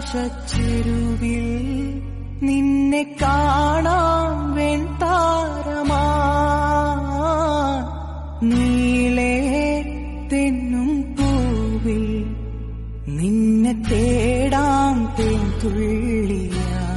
ആകാശച്ചെരുവിൽ നിന്നെ കാണാം വെൺതാരമാ നീളേ തെന്നും പൂവിൽ നിന്നെ തേടാം തേൻ തുള്ളിയാ